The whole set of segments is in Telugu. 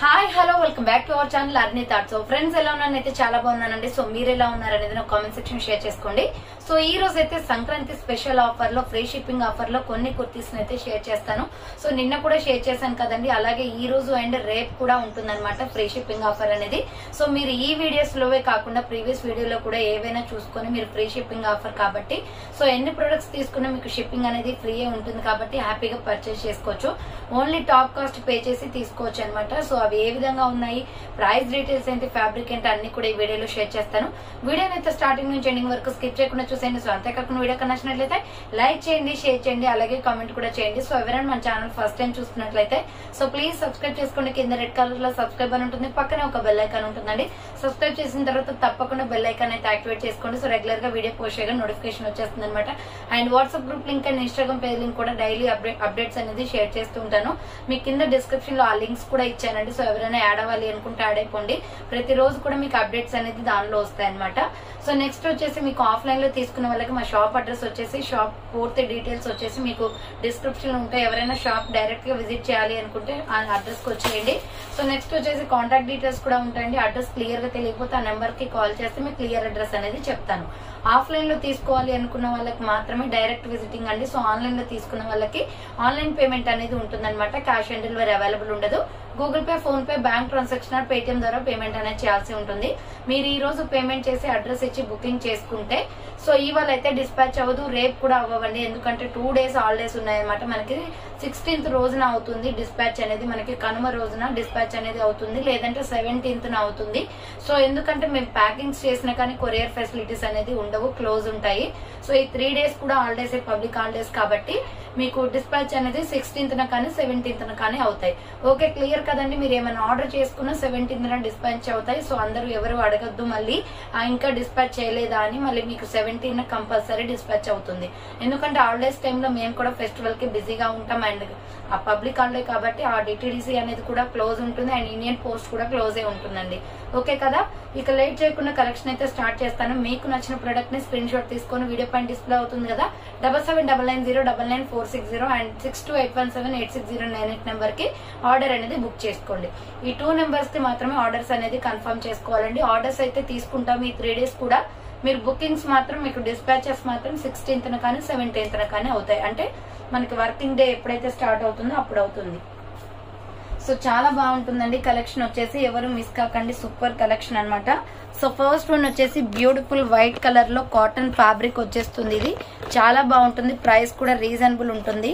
hi hello welcome back to our channel అర్నీ థాట్ సో ఫ్రెండ్స్ ఎలా ఉన్నాను అయితే చాలా బాగున్నానండి సో మీరు ఎలా ఉన్నారు అనేది నా కామెంట్ సెక్షన్ షేర్ చేసుకోండి సో ఈ రోజు అయితే సంక్రాంతి స్పెషల్ ఆఫర్ లో ఫ్రీ షిప్పింగ్ ఆఫర్ లో కొన్ని కుర్తీస్ అయితే షేర్ చేస్తాను సో నిన్న కూడా షేర్ చేశాను కదండి అలాగే ఈ రోజు అండ్ రేపు కూడా ఉంటుందన్నమాట ఫ్రీ షిప్పింగ్ ఆఫర్ అనేది సో మీరు ఈ వీడియోస్ లోవే కాకుండా ప్రీవియస్ వీడియోలో కూడా ఏవైనా చూసుకొని మీరు ఫ్రీ షిప్పింగ్ ఆఫర్ కాబట్టి సో ఎన్ని ప్రొడక్ట్స్ తీసుకున్నా మీకు షిప్పింగ్ అనేది ఫ్రీ ఉంటుంది కాబట్టి హ్యాపీగా పర్చేస్ చేసుకోవచ్చు ఓన్లీ టాప్ కాస్ట్ పే చేసి తీసుకోవచ్చు అనమాట సో అవి ఏ విధంగా ఉన్నాయి ప్రైస్ డీటెయిల్స్ ఏంటి ఫ్యాబ్రిక్ ఏంటి అన్ని కూడా ఈ వీడియోలో షేర్ చేస్తాను వీడియోని అయితే స్టార్టింగ్ నుంచి ఎండింగ్ వరకు స్కిప్ చేయకుండా చూసేయండి సో అంతేకాకుండా వీడియో నచ్చినట్లయితే లైక్ చేయండి షేర్ చేయండి అలాగే కామెంట్ కూడా చేయండి సో ఎవరైనా మన ఛానల్ ఫస్ట్ టైం చూస్తున్నట్లయితే సో ప్లీజ్ సబ్స్క్రైబ్ చేసుకోండి కింద రెడ్ కలర్ లో సబ్స్క్రైబ్ అని ఉంటుంది పక్కనే ఒక బెల్ ఐకాన్ ఉంటుందండి సబ్స్క్రైబ్ చేసిన తర్వాత తప్పకుండా బెల్ ఐకాన్ అయితే యాక్టివేట్ చేసుకోండి సో రెగ్యులర్ గా వీడియో పోస్ట్ చేయగా నోటిఫికేషన్ వచ్చేస్తుంది అనమాట and WhatsApp group link and Instagram page link కూడా డైలీ అప్డేట్స్ అనేది షేర్ చేస్తూ ఉంటాను మీ కింద డిస్క్రిప్షన్ లో ఆ లింక్స్ కూడా ఇచ్చానండి సో ఎవరైనా యాడ్ అవ్వాలి అనుకుంటే యాడ్ అయిపోండి ప్రతిరోజు కూడా మీకు అప్డేట్స్ అనేది దానిలో వస్తాయి అనమాట సో నెక్స్ట్ వచ్చేసి మీకు ఆఫ్లైన్ లో తీసుకున్న వాళ్ళకి మా షాప్ అడ్రస్ వచ్చేసి షాప్ పూర్తి డీటెయిల్స్ వచ్చేసి మీకు డిస్క్రిప్షన్ ఉంటాయి ఎవరైనా షాప్ డైరెక్ట్ గా విజిట్ చేయాలి అనుకుంటే ఆ అడ్రస్ కి వచ్చేయండి సో నెక్స్ట్ వచ్చేసి కాంటాక్ట్ డీటెయిల్స్ కూడా ఉంటాయండి అడ్రస్ క్లియర్ గా తెలియకపోతే ఆ నెంబర్ కి కాల్ చేస్తే మీకు క్లియర్ అడ్రస్ అనేది చెప్తాను ఆఫ్లైన్ లో తీసుకోవాలి అనుకున్న వాళ్ళకి మాత్రమే డైరెక్ట్ విజిటింగ్ అండి సో ఆన్లైన్ లో తీసుకున్న వాళ్ళకి ఆన్లైన్ పేమెంట్ అనేది ఉంటుందన్నమాట క్యాష్ ఆన్ డెలివరీ అవైలబుల్ ఉండదు Google pay PhonePe bank transaction Paytm ద్వారా పేమెంట్ అనేది చేయాల్సి ఉంటుంది మీరు ఈ రోజు పేమెంట్ చేసి అడ్రస్ ఇచ్చి బుకింగ్ చేసుకుంటే సో ఇవాళ అయితే డిస్పాచ్ అవ్వదు రేపు కూడా అవ్వండి ఎందుకంటే టూ డేస్ హాలిడేస్ ఉన్నాయన్నమాట మనకి సిక్స్టీన్త్ రోజున అవుతుంది డిస్పాచ్ అనేది మనకి కనుమ రోజున డిస్పాచ్ అనేది అవుతుంది లేదంటే సెవెంటీన్త్ అవుతుంది సో ఎందుకంటే మేము ప్యాకింగ్స్ చేసినా కానీ కొరియర్ ఫెసిలిటీస్ అనేది ఉండవు క్లోజ్ ఉంటాయి సో ఈ త్రీ డేస్ కూడా హాలిడేస్ పబ్లిక్ హాలిడేస్ కాబట్టి మీకు డిస్పాచ్ అనేది సిక్స్టీన్త్ కానీ సెవెంటీన్త్ కానీ అవుతాయి ఓకే క్లియర్ కదండి మీరు ఏమైనా ఆర్డర్ చేసుకున్నా సెవెంటీన్త్ డిస్పాచ్ అవుతాయి సో అందరూ ఎవరు అడగద్దు మళ్ళీ ఆ, ఇంకా డిస్పాచ్ చేయలేదా అని మళ్ళీ మీకు సెవెంటీన్ కంపల్సరీ డిస్పాచ్ అవుతుంది ఎందుకంటే హాలిడేస్ టైంలో మేము కూడా ఫెస్టివల్ కి బిజీగా ఉంటాం అండ్ ఆ పబ్లిక్ హాలిడే కాబట్టి ఆ డిటిడిసి అనేది కూడా క్లోజ్ ఉంటుంది అండ్ ఇండియన్ పోస్ట్ కూడా క్లోజ్ అయి ఉంటుందండి ఓకే కదా ఇక లేట్ చేయకుండా కలెక్షన్ అయితే స్టార్ట్ చేస్తాను మీకు నచ్చిన ప్రొడక్ట్ ని స్క్రీన్ షాట్ తీసుకొని వీడియో పైన డిస్ప్లే అవుతుంది కదా double seven double nine zero double nine four six zero and six two eight one seven eight six zero nine eight number కి ఆర్డర్ అనేది బుక్ చేసుకోండి ఈ టూ నెంబర్స్ కి మాత్రమే ఆర్డర్స్ అనేది కన్ఫర్మ్ చేసుకోవాలండి ఆర్డర్స్ అయితే తీసుకుంటాం ఈ త్రీ డేస్ కూడా మీరు బుకింగ్స్ మాత్రం మీకు డిస్పాచెస్ మాత్రం సిక్స్టీన్త్ కానీ సెవెంటీన్త్ కానీ అవుతాయి అంటే మనకి వర్కింగ్ డే ఎప్పుడైతే స్టార్ట్ అవుతుందో అప్పుడు అవుతుంది సో చాలా బాగుంటుందండి కలెక్షన్ వచ్చేసి ఎవరు మిస్ కాకండి సూపర్ కలెక్షన్ అన్నమాట సో ఫస్ట్ వన్ వచ్చేసి బ్యూటిఫుల్ వైట్ కలర్ లో కాటన్ ఫ్యాబ్రిక్ వచ్చేస్తుంది ఇది చాలా బాగుంటుంది ప్రైస్ కూడా రీజనబుల్ ఉంటుంది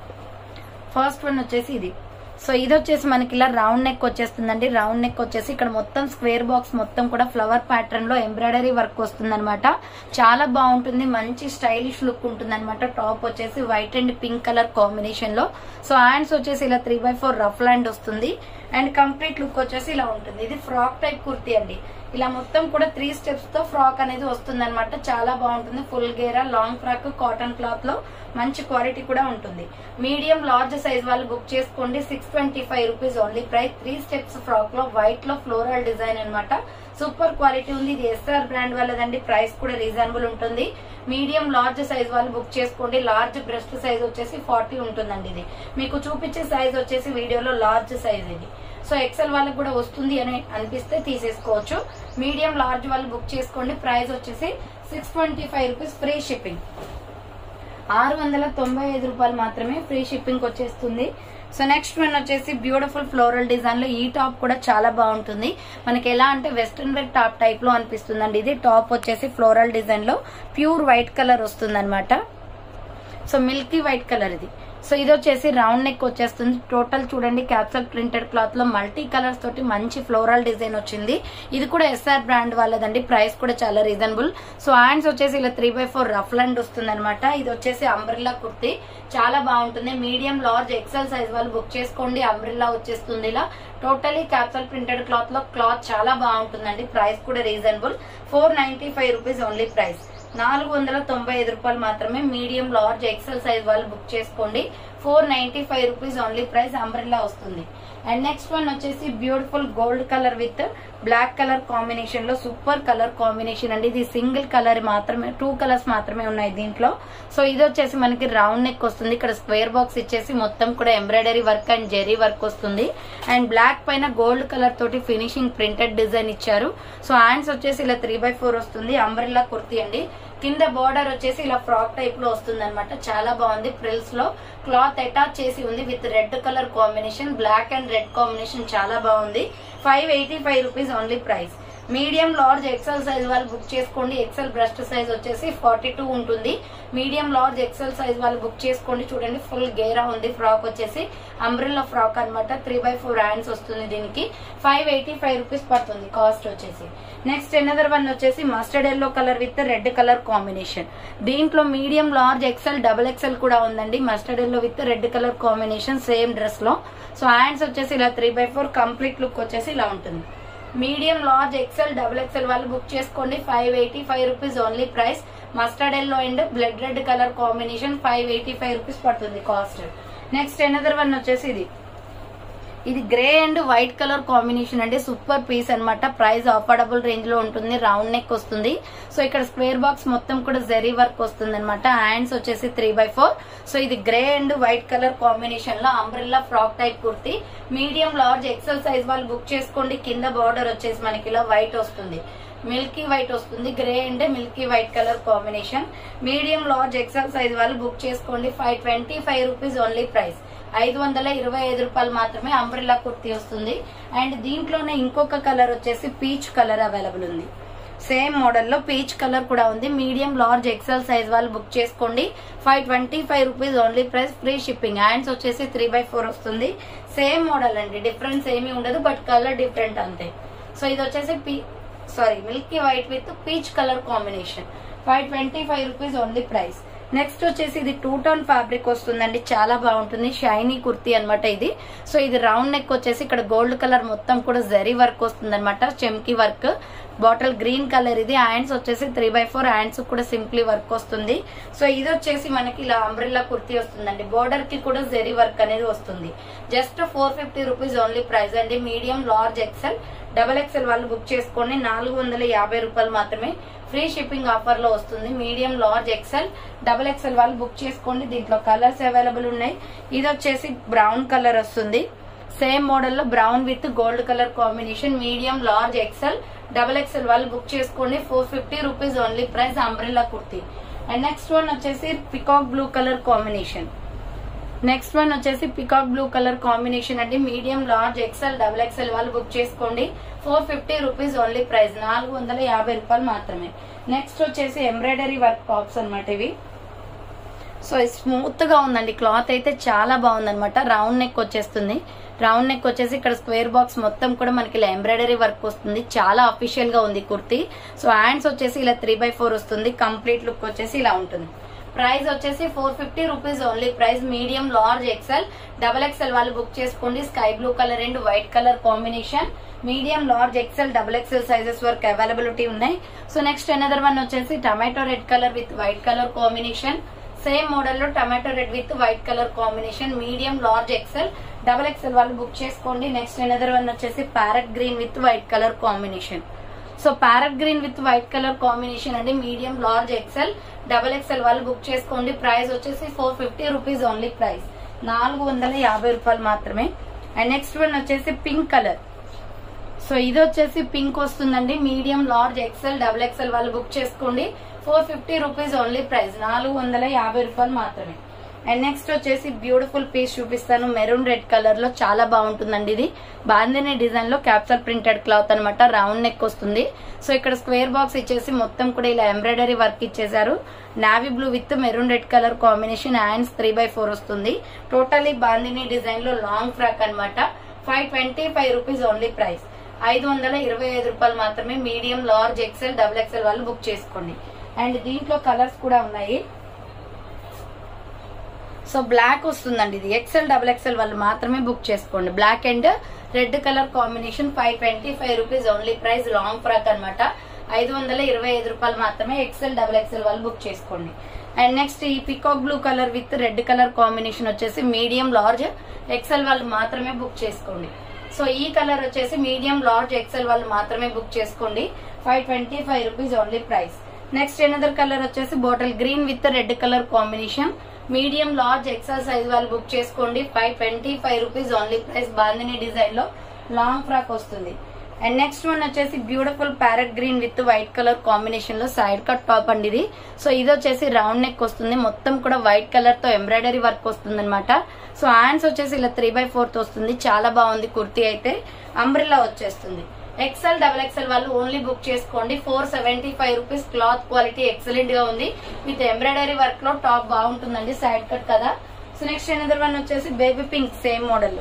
ఫస్ట్ వన్ వచ్చేసి ఇది సో ఇది వచ్చేసి మనకి ఇలా రౌండ్ నెక్ వచ్చేస్తుందండి రౌండ్ నెక్ వచ్చేసి ఇక్కడ మొత్తం స్క్వేర్ బాక్స్ మొత్తం కూడా ఫ్లవర్ ప్యాటర్న్ లో ఎంబ్రాయిడరీ వర్క్ వస్తుంది చాలా బాగుంటుంది మంచి స్టైలిష్ లుక్ ఉంటుంది టాప్ వచ్చేసి white and pink colour combination లో సో హ్యాండ్స్ వచ్చేసి ఇలా three by four rough land వస్తుంది అండ్ కంప్లీట్ లుక్ వచ్చేసి ఇలా ఉంటుంది ఇది ఫ్రాక్ టైప్ కుర్తీ అండి ఇలా మొత్తం కూడా త్రీ స్టెప్స్ తో ఫ్రాక్ అనేది వస్తుంది చాలా బాగుంటుంది ఫుల్ గేరా లాంగ్ ఫ్రాక్ కాటన్ క్లాత్ లో మంచి క్వాలిటీ కూడా ఉంటుంది మీడియం లార్జ్ సైజ్ వాళ్ళు బుక్ చేసుకోండి six twenty five rupees only price three steps frock లో వైట్ లో ఫ్లోరల్ డిజైన్ అన్నమాట సూపర్ క్వాలిటీ ఉంది ఇది ఎస్ఆర్ బ్రాండ్ వాళ్ళదండి ప్రైస్ కూడా రీజనబుల్ ఉంటుంది మీడియం లార్జ్ సైజ్ వాళ్ళు బుక్ చేసుకోండి లార్జ్ బ్రెస్ట్ సైజ్ వచ్చేసి ఫార్టీ ఉంటుందండి ఇది మీకు చూపించే సైజ్ వచ్చేసి వీడియోలో లార్జ్ సైజ్ ఇది సో ఎక్సెల్ వాళ్ళకి కూడా వస్తుంది అని అనిపిస్తే తీసేసుకోవచ్చు మీడియం లార్జ్ వాళ్ళు బుక్ చేసుకోండి ప్రైస్ వచ్చేసి six twenty five rupees free shipping ఆరు వందల తొంభై ఐదు రూపాయలు మాత్రమే ఫ్రీ షిప్పింగ్ వచ్చేస్తుంది సో నెక్స్ట్ వన్ వచ్చేసి బ్యూటిఫుల్ ఫ్లోరల్ డిజైన్ లో ఈ టాప్ కూడా చాలా బాగుంటుంది మనకి ఎలా అంటే వెస్ట్రన్ వేర్ టాప్ టైప్ లో అనిపిస్తుందండి ఇది టాప్ వచ్చేసి ఫ్లోరల్ డిజైన్ లో ప్యూర్ వైట్ కలర్ వస్తుంది సో మిల్కీ వైట్ కలర్ ఇది సో ఇది వచ్చేసి రౌండ్ నెక్ వచ్చేస్తుంది టోటల్ చూడండి క్యాప్సల్ ప్రింటెడ్ క్లాత్ లో మల్టీ కలర్స్ తోటి మంచి ఫ్లోరల్ డిజైన్ వచ్చింది ఇది కూడా ఎస్ఆర్ బ్రాండ్ వాళ్ళదండి ప్రైస్ కూడా చాలా రీజనబుల్ సో హ్యాండ్స్ వచ్చేసి ఇలా three by four rough land వస్తుంది అనమాట ఇది వచ్చేసి అంబ్రిల్లా కుర్తి చాలా బాగుంటుంది మీడియం లార్జ్ ఎక్సెల్ సైజ్ వాళ్ళు బుక్ చేసుకోండి అంబ్రిల్లా వచ్చేస్తుంది ఇలా టోటలీ క్యాప్సల్ ప్రింటెడ్ క్లాత్ లో క్లాత్ చాలా బాగుంటుందండి ప్రైస్ కూడా reasonable four ninety five rupees only price నాలుగు వందల తొంభై ఐదు రూపాయలు మాత్రమే మీడియం లార్జ్ ఎక్సెల్ సైజ్ వాళ్ళు బుక్ చేసుకోండి four ninety five rupees only price umbrella వస్తుంది అండ్ నెక్స్ట్ వన్ వచ్చేసి beautiful gold colour with black colour combination లో సూపర్ కలర్ కాంబినేషన్ అండి ఇది సింగిల్ కలర్ మాత్రమే టూ కలర్స్ మాత్రమే ఉన్నాయి దీంట్లో సో ఇది వచ్చేసి మనకి రౌండ్ నెక్ వస్తుంది ఇక్కడ స్క్వేర్ బాక్స్ ఇచ్చేసి మొత్తం కూడా embroidery work and zari work వస్తుంది అండ్ బ్లాక్ పైన గోల్డ్ కలర్ తోటి ఫినిషింగ్ ప్రింటెడ్ డిజైన్ ఇచ్చారు సో హ్యాండ్స్ వచ్చేసి ఇలా త్రీ బై ఫోర్ వస్తుంది అంబ్రెల్లా కుర్తీ అండి కింద బోర్డర్ వచ్చేసి ఇలా ఫ్రాక్ టైప్ లో వస్తుంది అనమాట చాలా బాగుంది ఫ్రిల్స్ లో క్లాత్ అటాచ్ చేసి ఉంది with red colour combination black and red combination చాలా బాగుంది five eighty five rupees only price medium large XL size వాళ్ళు బుక్ చేసుకోండి ఎక్సెల్ బ్రస్ట్ సైజ్ వచ్చేసి ఫార్టీ టూ ఉంటుంది మీడియం లార్జ్ ఎక్సెల్ సైజ్ వాళ్ళు బుక్ చేసుకోండి చూడండి ఫుల్ గేరా ఉంది ఫ్రాక్ వచ్చేసి అంబ్రిల్లా ఫ్రాక్ అన్నమాట త్రీ బై ఫోర్ హ్యాండ్స్ వస్తుంది దీనికి ఫైవ్ ఎయిటీ ఫైవ్ రూపీస్ పడుతుంది కాస్ట్ వచ్చేసి నెక్స్ట్ ఎనదర్ వన్ వచ్చేసి mustard yellow colour with red colour combination దీంట్లో medium large XL double XL కూడా ఉందండి mustard yellow with red colour combination same dress లో సో హ్యాండ్స్ వచ్చేసి ఇలా three by four complete look వచ్చేసి ఇలా ఉంటుంది medium large XL double XL వాళ్ళు బుక్ చేసుకోండి five eighty five rupees only price mustard yellow and blood red colour combination five eighty five rupees పడుతుంది కాస్ట్ నెక్స్ట్ ఎనదర్ వన్ వచ్చేసి ఇది ఇది grey and white colour combination అండి సూపర్ పీస్ అన్నమాట ప్రైస్ అఫోర్డబుల్ రేంజ్ లో ఉంటుంది రౌండ్ నెక్ వస్తుంది సో ఇక్కడ స్క్వేర్ బాక్స్ మొత్తం కూడా జెరీ వర్క్ వస్తుంది అనమాట హ్యాండ్స్ వచ్చేసి త్రీ బై ఫోర్ సో ఇది grey and white colour combination లో umbrella frock type kurti medium large XL size వాళ్ళు బుక్ చేసుకోండి కింద బార్డర్ వచ్చేసి మనకి ఇలా వైట్ వస్తుంది మిల్కీ వైట్ వస్తుంది grey and milky white colour combination medium large XL size వాళ్ళు బుక్ చేసుకోండి five twenty five rupees only price ఐదు వందల ఇరవై ఐదు రూపాయలు మాత్రమే అంబ్రిల్లా కుర్తీ వస్తుంది అండ్ దీంట్లోనే ఇంకొక కలర్ వచ్చేసి పీచ్ కలర్ అవైలబుల్ ఉంది సేమ్ మోడల్లో పీచ్ కలర్ కూడా ఉంది మీడియం లార్జ్ ఎక్సెల్ సైజ్ వాళ్ళు బుక్ చేసుకోండి five twenty five rupees only price free shipping hands వచ్చేసి త్రీ బై ఫోర్ వస్తుంది సేమ్ మోడల్ అండి డిఫరెన్స్ ఏమీ ఉండదు బట్ కలర్ డిఫరెంట్ అంతే సో ఇది వచ్చేసి పీ sorry milky white with peach colour combination five twenty five rupees only price next వచ్చేసి ఇది టూ టోన్ ఫ్యాబ్రిక్ వస్తుందండి చాలా బాగుంటుంది షైనీ కుర్తీ అన్నమాట ఇది సో ఇది రౌండ్ నెక్ వచ్చేసి ఇక్కడ గోల్డ్ కలర్ మొత్తం కూడా జరీ వర్క్ వస్తుంది అనమాట చెమ్కి వర్క్ బాటిల్ గ్రీన్ కలర్ ఇది హ్యాండ్స్ వచ్చేసి త్రీ బై ఫోర్ హ్యాండ్స్ కూడా సింప్లీ వర్క్ వస్తుంది సో ఇది వచ్చేసి మనకి ఇలా అంబ్రిల్లా కుర్తీ వస్తుందండి బోర్డర్ కి కూడా జరీ వర్క్ అనేది వస్తుంది just four fifty rupees only price అండి medium large XL double XL వాళ్ళు బుక్ చేసుకోండి నాలుగు వందల యాభై రూపాయలు మాత్రమే ఫ్రీ షిప్పింగ్ ఆఫర్ లో వస్తుంది medium large XL double XL వాళ్ళు బుక్ చేసుకోండి దీంట్లో కలర్స్ అవైలబుల్ ఉన్నాయి ఇది వచ్చేసి బ్రౌన్ కలర్ వస్తుంది సేమ్ మోడల్ లో brown with gold colour combination medium large XL double XL వాళ్ళు బుక్ చేసుకోండి four fifty rupees only price umbrella kurti and next one వచ్చేసి peacock blue colour combination next one వచ్చేసి పికాక్ బ్లూ కలర్ కాంబినేషన్ అండి medium large XL double XL వాళ్ళు బుక్ చేసుకోండి four fifty rupees only price నాలుగు వందల యాభై రూపాయలు మాత్రమే నెక్స్ట్ వచ్చేసి ఎంబ్రాయిడరీ వర్క్ టాప్స్ అనమాట ఇవి సో స్మూత్ గా ఉందండి క్లాత్ అయితే చాలా బాగుందన్నమాట రౌండ్ నెక్ వచ్చేస్తుంది రౌండ్ నెక్ వచ్చేసి ఇక్కడ స్క్వేర్ బాక్స్ మొత్తం కూడా మనకి ఇలా ఎంబ్రాయిడరీ వర్క్ వస్తుంది చాలా అఫీషియల్ గా ఉంది కుర్తీ సో హ్యాండ్స్ వచ్చేసి ఇలా త్రీ బై ఫోర్ వస్తుంది కంప్లీట్ లుక్ వచ్చేసి ఇలా ఉంటుంది ప్రైస్ వచ్చేసి four fifty rupees only price medium large XL double XL వాళ్ళు బుక్ చేసుకోండి sky blue colour and white colour combination medium large XL double XL sizes వరకు అవైలబిలిటీ ఉన్నాయి సో నెక్స్ట్ అనదర్ వన్ వచ్చేసి tomato red colour with white colour combination same model లో tomato red with white colour combination medium large XL double XL వాళ్ళు బుక్ చేసుకోండి నెక్స్ట్ అనదర్ వన్ వచ్చేసి parrot green with white colour combination so parrot green with white colour combination అండి medium large XL double XL వాళ్ళు బుక్ చేసుకోండి ప్రైస్ వచ్చేసి four fifty rupees only price నాలుగు వందల యాభై రూపాయలు మాత్రమే అండ్ నెక్స్ట్ వన్ వచ్చేసి పింక్ కలర్ సో ఇది వచ్చేసి పింక్ వస్తుందండి medium large XL double XL వాళ్ళు బుక్ చేసుకోండి four fifty rupees only price నాలుగు వందల యాభై రూపాయలు మాత్రమే అండ్ నెక్స్ట్ వచ్చేసి బ్యూటిఫుల్ పీస్ చూపిస్తాను మెరూన్ రెడ్ కలర్ లో చాలా బాగుంటుందండి ఇది బాందిని డిజైన్ లో క్యాప్చర్ ప్రింటెడ్ క్లాత్ అనమాట రౌండ్ నెక్ వస్తుంది సో ఇక్కడ స్క్వేర్ బాక్స్ ఇచ్చేసి మొత్తం కూడా ఇలా ఎంబ్రాయిడరీ వర్క్ ఇచ్చేసారు navy blue with maroon red colour combination hands three by four వస్తుంది టోటలీ బాందిని డిజైన్ లో లాంగ్ ఫ్రాక్ అనమాట five twenty five rupees only price ఐదు వందల ఇరవై ఐదు రూపాయలు మాత్రమే medium large XL double XL వాళ్ళు బుక్ చేసుకోండి అండ్ దీంట్లో కలర్స్ కూడా ఉన్నాయి సో బ్లాక్ వస్తుందండి ఇది ఎక్సెల్ డబుల్ ఎక్సెల్ వాళ్ళు మాత్రమే బుక్ చేసుకోండి black and red colour combination five twenty five rupees only price long frock అనమాట ఐదు వందల ఇరవై ఐదు రూపాయలు మాత్రమే ఎక్సెల్ డబుల్ ఎక్సెల్ వాళ్ళు బుక్ చేసుకోండి అండ్ నెక్స్ట్ ఈ peacock blue colour with red colour combination వచ్చేసి మీడియం లార్జ్ ఎక్సెల్ వాళ్ళు మాత్రమే బుక్ చేసుకోండి సో ఈ కలర్ వచ్చేసి మీడియం లార్జ్ ఎక్సెల్ వాళ్ళు మాత్రమే బుక్ చేసుకోండి five twenty five rupees only price next another colour వచ్చేసి bottle green with red colour combination medium large XL size వాళ్ళు బుక్ చేసుకోండి five twenty five rupees only price bandhani design లో లాంగ్ ఫ్రాక్ వస్తుంది అండ్ నెక్స్ట్ వన్ వచ్చేసి beautiful parrot green with white colour combination లో సైడ్ కట్ టాప్ అండి ఇది సో ఇది వచ్చేసి రౌండ్ నెక్ వస్తుంది మొత్తం కూడా వైట్ కలర్ తో ఎంబ్రాయిడరీ వర్క్ వస్తుంది అనమాట సో హ్యాండ్స్ వచ్చేసి ఇలా త్రీ బై ఫోర్త్ వస్తుంది చాలా బాగుంది కుర్తీ అయితే అంబ్రిల్లా వచ్చేస్తుంది ఎక్సెల్ డబల్ ఎక్సెల్ వాళ్ళు ఓన్లీ బుక్ చేసుకోండి four seventy five rupees cloth quality excellent గా ఉంది విత్ ఎంబ్రాయిడరీ వర్క్ లో టాప్ బాగుంటుందండి సైడ్ కట్ కదా సో నెక్స్ట్ ఎనదర్ వన్ వచ్చేసి baby pink same model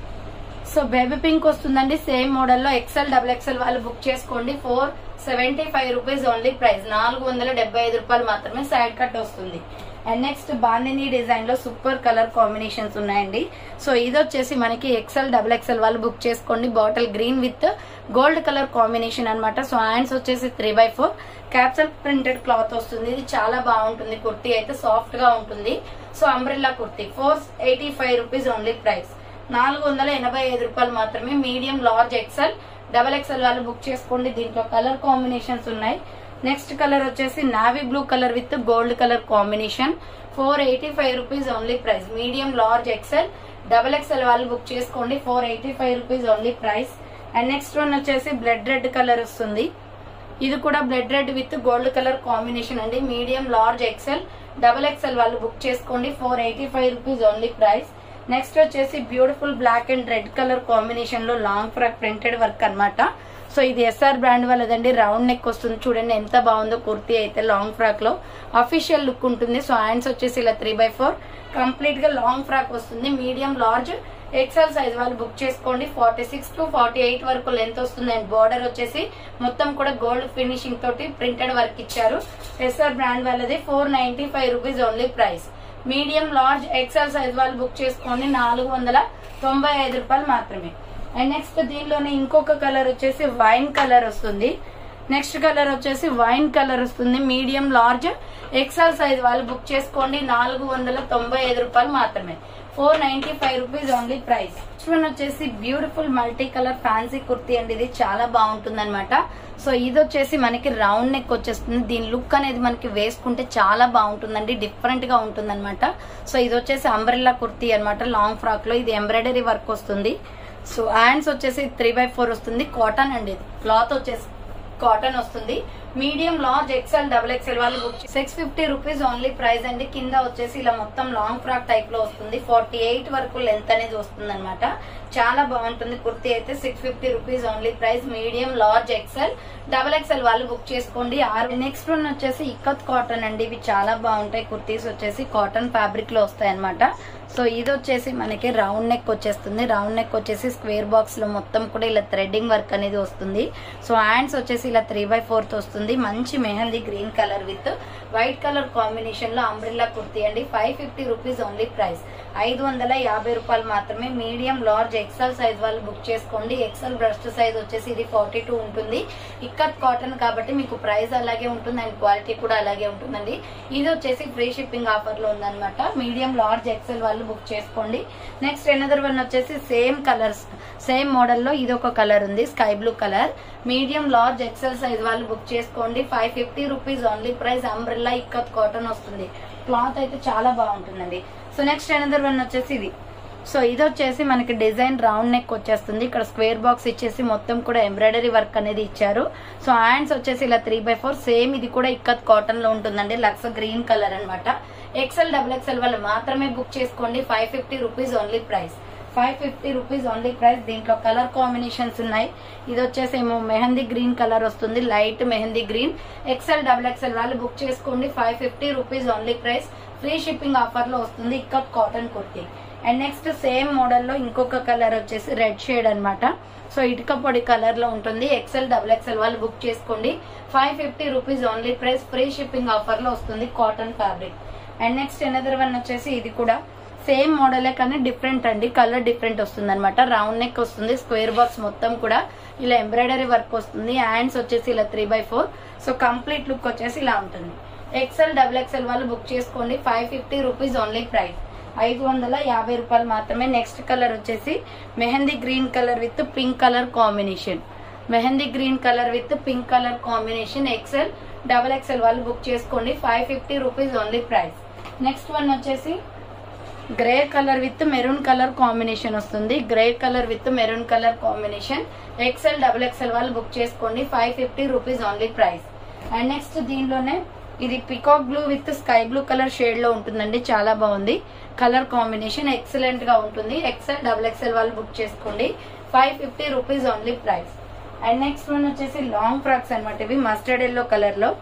so baby pink వస్తుందండి సేమ్ మోడల్ లో ఎక్సెల్ డబుల్ ఎక్సెల్ వాళ్ళు బుక్ చేసుకోండి four seventy five rupees only price నాలుగు వందల డెబ్బై ఐదు రూపాయలు మాత్రమే సైడ్ కట్ వస్తుంది అండ్ నెక్స్ట్ బాందిని డిజైన్ లో సూపర్ కలర్ కాంబినేషన్స్ ఉన్నాయండి సో ఇది వచ్చేసి మనకి ఎక్సెల్ డబుల్ ఎక్సెల్ వాళ్ళు బుక్ చేసుకోండి bottle green with gold colour combination అన్నమాట సో హ్యాండ్స్ వచ్చేసి three by four capsule printed cloth వస్తుంది ఇది చాలా బాగుంటుంది కుర్తీ అయితే సాఫ్ట్ గా ఉంటుంది so umbrella kurti four eighty five rupees only price నాలుగు వందల ఎనభై ఐదు రూపాయలు మాత్రమే medium large XL double XL వాళ్ళు బుక్ చేసుకోండి దీంట్లో కలర్ కాంబినేషన్స్ ఉన్నాయి నెక్స్ట్ కలర్ వచ్చేసి navy blue colour with gold colour combination four eighty five rupees only price medium large XL double XL వాళ్ళు బుక్ చేసుకోండి four eighty five rupees only price and next one వచ్చేసి బ్లడ్ రెడ్ కలర్ వస్తుంది ఇది కూడా blood red with gold colour combination అండి medium large XL double XL వాళ్ళు బుక్ చేసుకోండి four eighty five rupees only price next వచ్చేసి beautiful black and red colour combination లో లాంగ్ ఫ్రాక్ ప్రింటెడ్ వర్క్ అన్నమాట సో ఇది ఎస్ఆర్ బ్రాండ్ వాళ్ళదండి రౌండ్ నెక్ వస్తుంది చూడండి ఎంత బాగుందో కుర్తీ అయితే లాంగ్ ఫ్రాక్ లో అఫీషియల్ లుక్ ఉంటుంది సో హ్యాండ్స్ వచ్చేసి ఇలా త్రీ బై ఫోర్ కంప్లీట్ గా లాంగ్ ఫ్రాక్ వస్తుంది మీడియం లార్జ్ ఎక్సెల్ సైజ్ వాళ్ళు బుక్ చేసుకోండి forty six to forty eight వరకు లెంత్ వస్తుంది అండ్ బార్డర్ వచ్చేసి మొత్తం కూడా గోల్డ్ ఫినిషింగ్ తోటి ప్రింటెడ్ వర్క్ ఇచ్చారు ఎస్ఆర్ బ్రాండ్ వాళ్ళది four ninety five rupees only price medium large XL size వాళ్ళు బుక్ చేసుకోండి నాలుగు వందల తొంభై ఐదు రూపాయలు మాత్రమే అండ్ నెక్స్ట్ దీనిలోనే ఇంకొక కలర్ వచ్చేసి వైన్ కలర్ వస్తుంది నెక్స్ట్ కలర్ వచ్చేసి వైన్ కలర్ వస్తుంది మీడియం లార్జ్ ఎక్సెల్ సైజ్ వాళ్ళు బుక్ చేసుకోండి నాలుగు వందల తొంభై ఐదు రూపాయలు మాత్రమే four ninety five rupees only price next one వచ్చేసి beautiful multi colour fancy kurti అండి ఇది చాలా బాగుంటుంది అనమాట సో ఇది వచ్చేసి మనకి రౌండ్ నెక్ వచ్చేస్తుంది దీని లుక్ అనేది మనకి వేసుకుంటే చాలా బాగుంటుందండి డిఫరెంట్ గా ఉంటుంది అనమాట సో ఇది వచ్చేసి అంబ్రెల్లా కుర్తీ అనమాట లాంగ్ ఫ్రాక్ లో ఇది ఎంబ్రాయిడరీ వర్క్ వస్తుంది సో హ్యాండ్స్ వచ్చేసి త్రీ బై ఫోర్ వస్తుంది కాటన్ అండి ఇది క్లాత్ వచ్చేసి కాటన్ వస్తుంది medium large XL double XL వాళ్ళు book six fifty rupees only price అండి కింద వచ్చేసి ఇలా మొత్తం లాంగ్ ఫ్రాక్ టైప్ లో వస్తుంది ఫార్టీ ఎయిట్ వరకు లెంత్ అనేది వస్తుంది అనమాట చాలా బాగుంటుంది కుర్తీ అయితే six fifty rupees only price medium large XL double XL వాళ్ళు బుక్ చేసుకోండి ఆరు నెక్స్ట్ వన్ వచ్చేసి ఇక్కత్ కాటన్ అండి ఇవి చాలా బాగుంటాయి కుర్తీస్ వచ్చేసి కాటన్ ఫ్యాబ్రిక్ లో వస్తాయి అనమాట సో ఇది వచ్చేసి మనకి రౌండ్ నెక్ వచ్చేస్తుంది రౌండ్ నెక్ వచ్చేసి స్క్వేర్ బాక్స్ లో మొత్తం కూడా ఇలా థ్రెడ్డింగ్ వర్క్ అనేది వస్తుంది సో హ్యాండ్స్ వచ్చేసి ఇలా త్రీ బై ఫోర్త్ వస్తుంది మంచి mehndi green colour with white colour combination లో అంబ్రిల్లా కుర్తీ అండి five fifty rupees only price ఐదు వందల యాభై రూపాయలు మాత్రమే మీడియం లార్జ్ ఎక్సెల్ సైజ్ వాళ్ళు బుక్ చేసుకోండి ఎక్సెల్ బ్రస్ట్ సైజ్ వచ్చేసి ఇది ఫార్టీ టూ ఉంటుంది ఇక్కత్ కాటన్ కాబట్టి మీకు ప్రైస్ అలాగే ఉంటుంది అండ్ క్వాలిటీ కూడా అలాగే ఉంటుందండి ఇది వచ్చేసి ఫ్రీ షిప్పింగ్ ఆఫర్ లో ఉందన్నమాట మీడియం లార్జ్ ఎక్సెల్ వాళ్ళు బుక్ చేసుకోండి నెక్స్ట్ ఎనదర్ వన్ వచ్చేసి సేమ్ కలర్స్ సేమ్ మోడల్ లో ఇది ఒక కలర్ ఉంది sky blue colour medium large XL size వాళ్ళు బుక్ చేసుకోండి five fifty rupees only price umbrella ikat cotton వస్తుంది క్లాత్ అయితే చాలా బాగుంటుందండి సో నెక్స్ట్ ఎనదర్ వన్ వచ్చేసి ఇది సో ఇది వచ్చేసి మనకి డిజైన్ రౌండ్ నెక్ వచ్చేస్తుంది ఇక్కడ స్క్వేర్ బాక్స్ ఇచ్చేసి మొత్తం కూడా ఎంబ్రాయిడరీ వర్క్ అనేది ఇచ్చారు సో హ్యాండ్స్ వచ్చేసి ఇలా త్రీ బై ఫోర్ సేమ్ ఇది కూడా ఇక్కత్ కాటన్ లో ఉంటుందండి లక్స్ గ్రీన్ కలర్ అన్నమాట ఎక్సెల్ డబుల్ ఎక్సెల్ వాళ్ళు మాత్రమే బుక్ చేసుకోండి five fifty rupees only price five fifty rupees only price దీంట్లో కలర్ కాంబినేషన్స్ ఉన్నాయి ఇది వచ్చేసి ఏమో మెహందీ గ్రీన్ కలర్ వస్తుంది light mehndi green XL double XL వాళ్ళు బుక్ చేసుకోండి five fifty rupees only price free shipping offer లో వస్తుంది ikat cotton kurti and next same model లో ఇంకొక కలర్ వచ్చేసి రెడ్ షేడ్ అన్నమాట సో ఇటుక పొడి కలర్ లో ఉంటుంది ఎక్సెల్ డబుల్ ఎక్సెల్ వాళ్ళు బుక్ చేసుకోండి five fifty rupees only price free shipping offer లో వస్తుంది cotton fabric and next another one వచ్చేసి ఇది కూడా సేమ్ మోడలే కానీ డిఫరెంట్ అండి కలర్ డిఫరెంట్ వస్తుంది అనమాట రౌండ్ నెక్ వస్తుంది స్క్వేర్ బాక్స్ మొత్తం కూడా ఇలా ఎంబ్రాయిడరీ వర్క్ వస్తుంది హ్యాండ్స్ వచ్చేసి ఇలా three by four so complete look వచ్చేసి ఇలా ఉంటుంది ఎక్సెల్ డబుల్ ఎక్సెల్ వాళ్ళు బుక్ చేసుకోండి five fifty rupees only price ఐదు వందల యాభై రూపాయలు మాత్రమే నెక్స్ట్ కలర్ వచ్చేసి mehndi green colour with pink colour combination mehndi green colour with pink colour combination XL double XL వాళ్ళు బుక్ చేసుకోండి five fifty rupees only price next one వచ్చేసి grey colour with maroon colour combination వస్తుంది grey colour with maroon colour combination XL double XL వాళ్ళు బుక్ చేసుకోండి five fifty rupees only price and next దీనిలోనే ఇది peacock blue with sky blue colour shade లో ఉంటుందండి చాలా బాగుంది కలర్ కాంబినేషన్ ఎక్సలెంట్ గా ఉంటుంది ఎక్సెల్ డబుల్ ఎక్సెల్ వాళ్ళు బుక్ చేసుకోండి five fifty rupees only price and next one వచ్చేసి లాంగ్ ఫ్రాక్స్ అనమాట ఇవి మస్టర్డ్ ఎల్లో కలర్ లో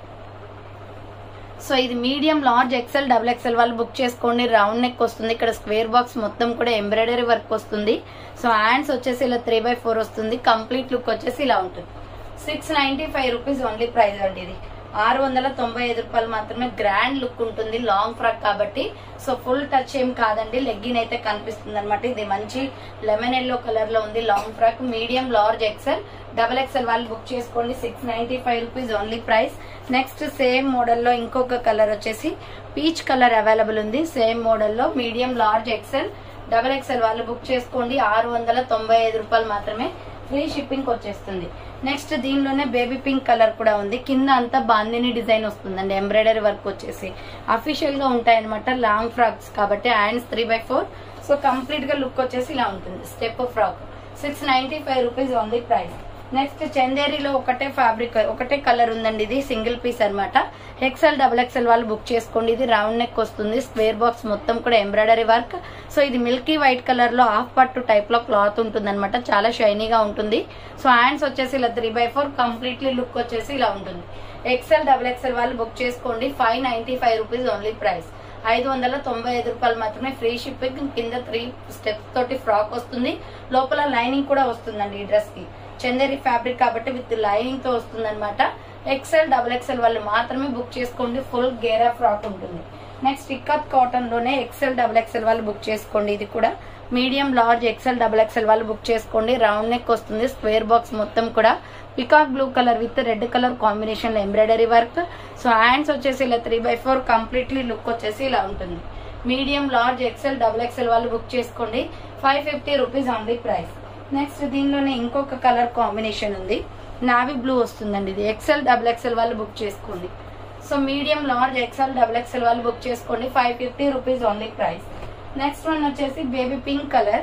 సో ఇది medium large XL double XL వాళ్ళు బుక్ చేసుకోండి రౌండ్ నెక్ వస్తుంది ఇక్కడ స్క్వేర్ బాక్స్ మొత్తం కూడా ఎంబ్రాయిడరీ వర్క్ వస్తుంది సో హ్యాండ్స్ వచ్చేసి ఇలా త్రీ బై ఫోర్ వస్తుంది కంప్లీట్ లుక్ వచ్చేసి ఇలా ఉంటుంది six ninety five rupees only price అండి ఇది ఆరు వందల తొంభై ఐదు రూపాయలు మాత్రమే గ్రాండ్ లుక్ ఉంటుంది లాంగ్ ఫ్రాక్ కాబట్టి సో ఫుల్ టచ్ ఏం కాదండి లెగ్గిన్ అయితే కనిపిస్తుంది అనమాట ఇది మంచి లెమన్ ఎల్లో కలర్ లో ఉంది long frock medium large XL double XL వాళ్ళు బుక్ చేసుకోండి six ninety five rupees only price next same మోడల్లో ఇంకొక కలర్ వచ్చేసి పీచ్ కలర్ అవైలబుల్ ఉంది సేమ్ మోడల్లో medium large XL double XL వాళ్ళు బుక్ చేసుకోండి ఆరు వందల తొంభై ఐదు రూపాయలు మాత్రమే ఫ్రీ షిప్పింగ్ వచ్చేస్తుంది నెక్స్ట్ దీనిలోనే బేబీ పింక్ కలర్ కూడా ఉంది కింద అంతా బాందిని డిజైన్ వస్తుందండి ఎంబ్రాయిడరీ వర్క్ వచ్చేసి అఫీషియల్ గా ఉంటాయి అనమాట లాంగ్ ఫ్రాక్స్ కాబట్టి hands three by four so complete గా లుక్ వచ్చేసి ఇలా ఉంటుంది step frock six ninety five rupees only price next చందేరిలో ఒకటే ఫ్యాబ్రిక్ ఒకటే కలర్ ఉందండి ఇది సింగిల్ పీస్ అనమాట ఎక్సెల్ డబుల్ ఎక్సెల్ వాళ్ళు బుక్ చేసుకోండి ఇది రౌండ్ నెక్ వస్తుంది స్క్వేర్ బాక్స్ మొత్తం కూడా ఎంబ్రాయిడరీ వర్క్ సో ఇది మిల్కీ వైట్ కలర్ లో హాఫ్ పట్టు టైప్ లో క్లాత్ ఉంటుంది అనమాట చాలా షైనీగా ఉంటుంది సో హ్యాండ్స్ వచ్చేసి ఇలా three by four completely look వచ్చేసి ఇలా ఉంటుంది ఎక్సెల్ డబుల్ ఎక్సెల్ వాళ్ళు బుక్ చేసుకోండి five ninety five rupees only price ఐదు వందల తొంభై ఐదు రూపాయలు మాత్రమే ఫ్రీ షిప్పింగ్ కింద త్రీ స్టెప్స్ తోటి ఫ్రాక్ వస్తుంది లోపల లైనింగ్ కూడా వస్తుందండి ఈ డ్రెస్ కి చందేరి ఫ్యాబ్రిక్ కాబట్టి విత్ లైనింగ్ తో వస్తుంది అనమాట ఎక్సెల్ డబుల్ ఎక్సెల్ వాళ్ళు మాత్రమే బుక్ చేసుకోండి ఫుల్ గేరా ఫ్రాక్ ఉంటుంది నెక్స్ట్ ఇక్కత్ కాటన్ లోనే ఎక్సెల్ డబుల్ ఎక్సెల్ వాళ్ళు బుక్ చేసుకోండి ఇది కూడా medium large XL double XL వాళ్ళు బుక్ చేసుకోండి రౌండ్ నెక్ వస్తుంది స్క్వేర్ బాక్స్ మొత్తం కూడా peacock blue colour with red colour combination లో ఎంబ్రాయిడరీ వర్క్ సో హ్యాండ్స్ వచ్చేసి ఇలా three by four completely look వచ్చేసి ఇలా ఉంటుంది medium large XL double XL వాళ్ళు బుక్ చేసుకోండి five fifty rupees on the price next దీనిలోనే ఇంకొక కలర్ కాంబినేషన్ ఉంది నావీ బ్లూ వస్తుందండి ఇది ఎక్సెల్ డబుల్ ఎక్సెల్ వాళ్ళు బుక్ చేసుకోండి so medium large XL double XL వాళ్ళు బుక్ చేసుకోండి five fifty rupees only price next one వచ్చేసి బేబీ పింక్ కలర్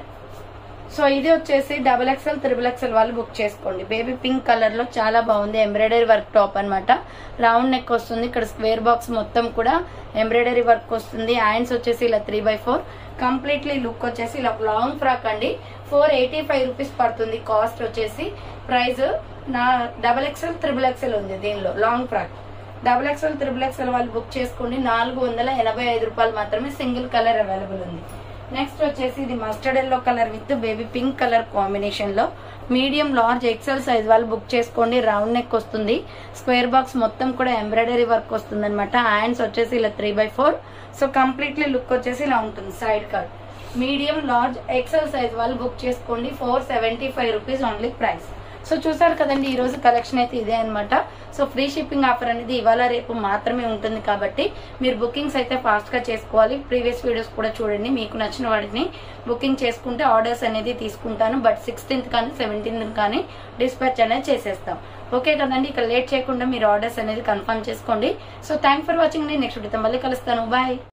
సో ఇది వచ్చేసి డబుల్ ఎక్స్ఎల్ త్రిబుల్ ఎక్స్ఎల్ వాళ్ళు బుక్ చేసుకోండి బేబీ పింక్ కలర్ లో చాలా బాగుంది ఎంబ్రాయిడరీ వర్క్ టాప్ అన్నమాట రౌండ్ నెక్ వస్తుంది ఇక్కడ స్క్వేర్ బాక్స్ మొత్తం కూడా ఎంబ్రాయిడరీ వర్క్ వస్తుంది హ్యాండ్స్ వచ్చేసి ఇలా three by four completely look వచ్చేసి ఇలా లాంగ్ ఫ్రాక్ అండి ఫోర్ ఎయిటీ ఫైవ్ రూపీస్ పడుతుంది కాస్ట్ వచ్చేసి ప్రైస్ నా డబల్ ఎక్స్ఎల్ త్రిబుల్ ఎక్స్ఎల్ ఉంది దీనిలో long frock double XL triple XL వాళ్ళు బుక్ చేసుకోండి నాలుగు వందల ఎనభై ఐదు రూపాయలు మాత్రమే సింగిల్ కలర్ అవైలబుల్ ఉంది నెక్స్ట్ వచ్చేసి ఇది mustard yellow colour with baby pink colour combination లో మీడియం లార్జ్ ఎక్సెల్ సైజ్ వాళ్ళు బుక్ చేసుకోండి రౌండ్ నెక్ వస్తుంది స్క్వేర్ బాక్స్ మొత్తం కూడా ఎంబ్రాయిడరీ వర్క్ వస్తుంది అనమాట హ్యాండ్స్ వచ్చేసి ఇలా three by four so completely look వచ్చేసి ఇలా ఉంటుంది side cut medium large XL size వాళ్ళు బుక్ చేసుకోండి four seventy five rupees only price so చూసారు కదండి ఈ రోజు కలెక్షన్ అయితే ఇదే అన్నమాట సో ఫ్రీ షిప్పింగ్ ఆఫర్ అనేది ఇవాళ రేపు మాత్రమే ఉంటుంది కాబట్టి మీరు బుకింగ్స్ అయితే ఫాస్ట్ గా చేసుకోవాలి ప్రీవియస్ వీడియోస్ కూడా చూడండి మీకు నచ్చిన వాటిని బుకింగ్ చేసుకుంటే ఆర్డర్స్ అనేది తీసుకుంటాను బట్ సిక్స్టీన్త్ కానీ సెవెంటీన్త్ కానీ డిస్పాచ్ అనేది చేసేస్తాం ఓకే కదండి ఇక లేట్ చేయకుండా మీరు ఆర్డర్స్ అనేది కన్ఫర్మ్ చేసుకోండి సో థ్యాంక్ ఫర్ వాచింగ్ నేను నెక్స్ట్ వీడియోతో మళ్ళీ కలుస్తాను బాయ్